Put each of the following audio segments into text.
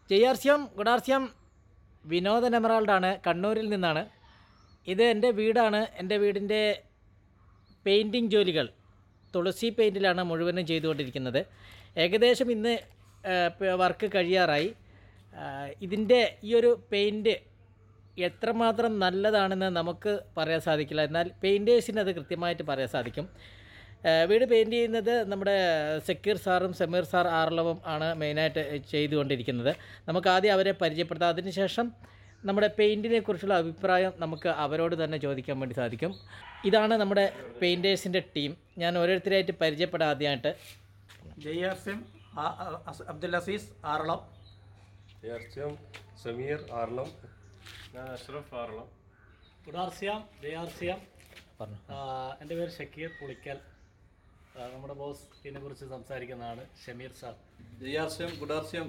ജയാർസ്യം ഗുഡാർസ്യം വിനോദൻ എമറാൾഡാണ് കണ്ണൂരിൽ നിന്നാണ് ഇത് എൻ്റെ വീടാണ് എൻ്റെ വീടിൻ്റെ പെയിൻറ്റിങ് ജോലികൾ തുളസി പെയിൻറ്റിലാണ് മുഴുവനും ചെയ്തുകൊണ്ടിരിക്കുന്നത് ഏകദേശം ഇന്ന് വർക്ക് കഴിയാറായി ആ, ഇതിൻ്റെ ഈ ഒരു പെയിൻറ്റ് എത്രമാത്രം നല്ലതാണെന്ന് നമുക്ക് പറയാൻ സാധിക്കില്ല എന്നാൽ പെയിൻറ്റേഴ്സിന് അത് കൃത്യമായിട്ട് പറയാൻ സാധിക്കും ആ, വീട് പെയിൻറ്റ് ചെയ്യുന്നത് നമ്മുടെ സക്കീർ സാറും സമീർ സാർ ആർലവും ആണ് മെയിനായിട്ട് ചെയ്തുകൊണ്ടിരിക്കുന്നത് നമുക്ക് ആദ്യം അവരെ പരിചയപ്പെടുത്താം അതിനുശേഷം നമ്മുടെ പെയിൻറ്റിനെ കുറിച്ചുള്ള അഭിപ്രായം നമുക്ക് അവരോട് തന്നെ ചോദിക്കാൻ വേണ്ടി സാധിക്കും ഇതാണ് നമ്മുടെ പെയിൻറ്റേഴ്സിൻ്റെ ടീം ഞാൻ ഓരോരുത്തരായിട്ട് പരിചയപ്പെടാം ആദ്യമായിട്ട് ജയ്യാർസ്യം അബ്ദുൽ അസീസ് ആറളം ജയർച്ചം സമീർ ആർലം ഞാൻ അഷ്റഫ് ആർലം ഗുഡാർസിയാം ജയാർസിയാം പറഞ്ഞു എൻ്റെ പേര് ഷക്കീർ പുളിക്കൽ ആ, നമ്മുടെ ബോസ് ഇതിനെ കുറിച്ച് സംസാരിക്കുന്നതാണ് ഷമീർ സാർ ജയ്യാർസ്യം ഗുഡാർസ്യം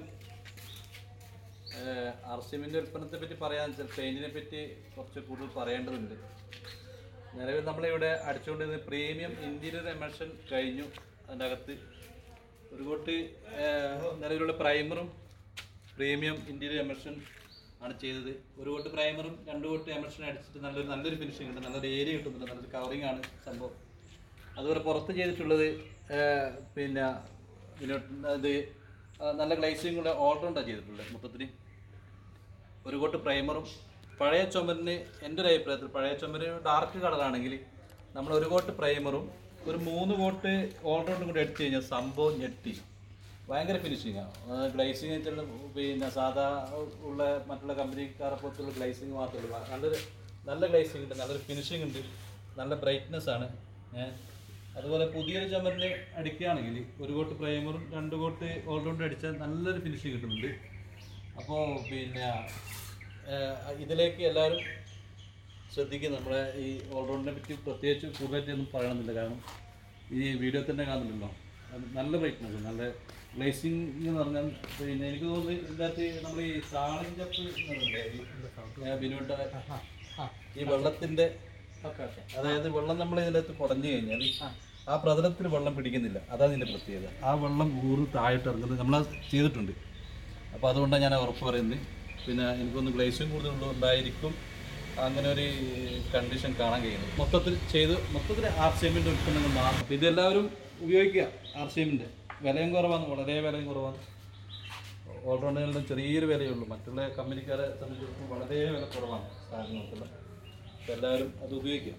ആർ സി എമ്മിൻ്റെ ഉൽപ്പന്നത്തെ പറ്റി പറയാൻ വെച്ചാൽ പെയിൻറ്റിനെ പറ്റി കുറച്ച് കൂടുതൽ പറയേണ്ടതുണ്ട് നിലവിൽ നമ്മളിവിടെ അടിച്ചുകൊണ്ടിരുന്ന പ്രീമിയം ഇൻറ്റീരിയർ എമർഷൻ കഴിഞ്ഞു അതിൻ്റെ അകത്ത് ഒരു കൂട്ട് ഏഹ്, നിലവിലുള്ള പ്രൈമറും പ്രീമിയം ഇൻറ്റീരിയർ എമർഷൻ ആണ് ചെയ്തത് ഒരു കോട്ട് പ്രൈമറും രണ്ട് കോട്ട് എമർഷൻ അടിച്ചിട്ട് നല്ലൊരു നല്ലൊരു ഫിനിഷിംഗ് ഉണ്ട് നല്ലൊരു ഏരിയ കിട്ടുന്നുണ്ട് നല്ലൊരു കവറിങ് ആണ് സംഭവം അതുപോലെ പുറത്ത് ചെയ്തിട്ടുള്ളത് ഏഹ്, പിന്നെ ഇതിനോട്ട് അത് ആ, നല്ല ഗ്ലൈസിങ് ഉള്ള ഓൾറൗണ്ടാണ് ചെയ്തിട്ടുള്ളത് മൊത്തത്തിൽ ഒരു കോട്ട് പ്രൈമറും പഴയ ചുമരിന് എൻ്റെ ഒരു അഭിപ്രായത്തിൽ പഴയ ചുമര് ഡാർക്ക് കളറാണെങ്കിൽ നമ്മൾ ഒരു കോട്ട് പ്രൈമറും ഒരു മൂന്ന് കോട്ട് ഓൾറൗണ്ടും കൂടി അടിച്ചു കഴിഞ്ഞാൽ സംഭവം ഞെട്ടി ഭയങ്കര ഫിനിഷിങ് ആണ് ഗ്ലൈസിങ് വെച്ചാൽ പിന്നെ സാധാ ഉള്ള മറ്റുള്ള കമ്പനിക്കാരെ പോലത്തുള്ള ഗ്ലൈസിങ് മാത്രമേ ഉള്ളൂ നല്ലൊരു നല്ല ഗ്ലൈസിങ് ഉണ്ട് നല്ലൊരു ഫിനിഷിംഗ് ഉണ്ട് നല്ല ബ്രൈറ്റ്നെസ് ആണ് ഏഹ് അതുപോലെ പുതിയൊരു ചുമരിന് അടിക്കുകയാണെങ്കിൽ ഒരു കോട്ട് പ്രൈമറും രണ്ട് കോട്ട് ഓൾറൗണ്ട് അടിച്ചാൽ നല്ലൊരു ഫിനിഷിങ് കിട്ടുന്നുണ്ട് അപ്പോൾ പിന്നെ ഏഹ് ഇതിലേക്ക് എല്ലാവരും ശ്രദ്ധിക്കുക നമ്മുടെ ഈ ഓൾറൗണ്ടിനെ പറ്റി പ്രത്യേകിച്ച് കൂടുതലായിട്ടൊന്നും പറയണമെന്നില്ല കാരണം ഈ വീഡിയോ തന്നെ കാണുന്നുണ്ടല്ലോ അത് നല്ല ബ്രൈറ്റ്നസ് നല്ല ഗ്ലേസിങ് എന്ന് പറഞ്ഞാൽ പിന്നെ എനിക്ക് തോന്നുന്നു ഇതിനകത്ത് നമ്മൾ ഈ സാളിൻ ചപ്പ് ബിനോട്ട ഈ വെള്ളത്തിൻ്റെ ഓക്കെ ഓക്കെ അതായത് വെള്ളം നമ്മൾ ഇതിനകത്ത് കുടഞ്ഞു കഴിഞ്ഞാൽ ആ പ്രതലത്തിൽ വെള്ളം പിടിക്കുന്നില്ല അതാണ് ഇതിൻ്റെ പ്രത്യേകത ആ വെള്ളം ഊറ് താഴോട്ട് ഇറങ്ങുന്നത് നമ്മൾ ചെയ്തിട്ടുണ്ട് അപ്പോൾ അതുകൊണ്ടാണ് ഞാൻ ഉറപ്പ് പറയുന്നത് പിന്നെ എനിക്കൊന്ന് ഗ്ലേസും കൂടുതലുണ്ടായിരിക്കും അങ്ങനെ ഒരു കണ്ടീഷൻ കാണാൻ കഴിയുന്നത് മൊത്തത്തിൽ ചെയ്ത് മൊത്തത്തിൽ ആർ സി എമ്മിൻ്റെ ഉൽപ്പന്നങ്ങൾ മാറും അപ്പോൾ ഇതെല്ലാവരും ഉപയോഗിക്കുക ആർ സി എമ്മിൻ്റെ വിലയും കുറവാണ് വളരെ വിലയും കുറവാണ് ഓൾറൗണ്ടുകളിലും ചെറിയൊരു വിലയേ ഉള്ളൂ മറ്റുള്ള കമ്പനിക്കാരെ സംബന്ധിച്ചിടത്തോളം വളരെ വില കുറവാണ് സാധനങ്ങൾക്കെല്ലാം അപ്പോൾ എല്ലാവരും അത് ഉപയോഗിക്കുക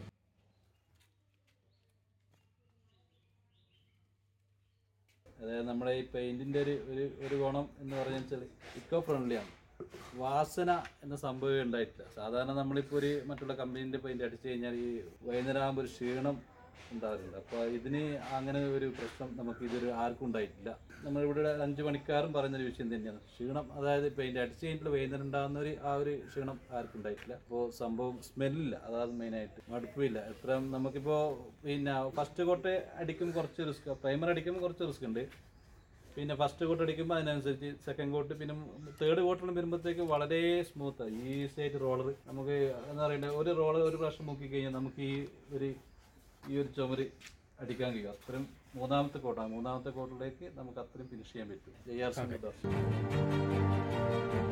അതായത് നമ്മുടെ ഈ പെയിൻറ്റിൻ്റെ ഒരു ഒരു ഒരു ഗുണം എന്ന് പറഞ്ഞു വെച്ചാൽ ഇക്കോ ഫ്രണ്ട്ലിയാണ് വാസന എന്ന സംഭവം ഉണ്ടായിട്ടില്ല സാധാരണ നമ്മളിപ്പോൾ ഒരു മറ്റുള്ള കമ്പനീൻ്റെ പെയിൻറ്റ് അടിച്ചു കഴിഞ്ഞാൽ ഈ വൈകുന്നേരം ആകുമ്പോൾ ഒരു ക്ഷീണം ഉണ്ടാകാറുണ്ട് അപ്പോൾ ഇതിന് അങ്ങനെ ഒരു പ്രശ്നം നമുക്ക് ഇതൊരു ആർക്കും ഉണ്ടായിട്ടില്ല നമ്മളിവിടെ അഞ്ച് പണിക്കാരും പറഞ്ഞൊരു വിഷയം തന്നെയാണ് ക്ഷീണം അതായത് പെയിൻറ്റ് അടിച്ച് കഴിഞ്ഞിട്ട് വൈകുന്നേരം ഉണ്ടാകുന്ന ഒരു ആ ഒരു ക്ഷീണം ആർക്കും ഉണ്ടായിട്ടില്ല അപ്പോൾ സംഭവം സ്മെല്ലില്ല അതാണ് മെയിനായിട്ട് മടുപ്പില്ല എത്ര നമുക്കിപ്പോൾ പിന്നെ ഫസ്റ്റ് കോട്ട് അടിക്കുമ്പോൾ കുറച്ച് റിസ്ക് പ്രൈമർ അടിക്കുമ്പോൾ കുറച്ച് റിസ്ക് ഉണ്ട് പിന്നെ ഫസ്റ്റ് കോട്ട് അടിക്കുമ്പോൾ അതിനനുസരിച്ച് സെക്കൻഡ് കോട്ട് പിന്നെ തേർഡ് കോട്ടിലും വരുമ്പോഴത്തേക്ക് വളരെ സ്മൂത്താണ് ഈസി ആയിട്ട് റോളർ നമുക്ക് എന്താ പറയണ്ടത് ഒരു റോളർ ഒരു പ്രാവശ്യം മുക്കി കഴിഞ്ഞാൽ നമുക്ക് ഈ ഒരു ഈ ഒരു ചുമര് അടിക്കാൻ കഴിയും അത്രയും മൂന്നാമത്തെ കോട്ടാണ് മൂന്നാമത്തെ കോട്ടിലേക്ക് നമുക്ക് അത്രയും ഫിനിഷ് ചെയ്യാൻ പറ്റും ജെ ആർ സി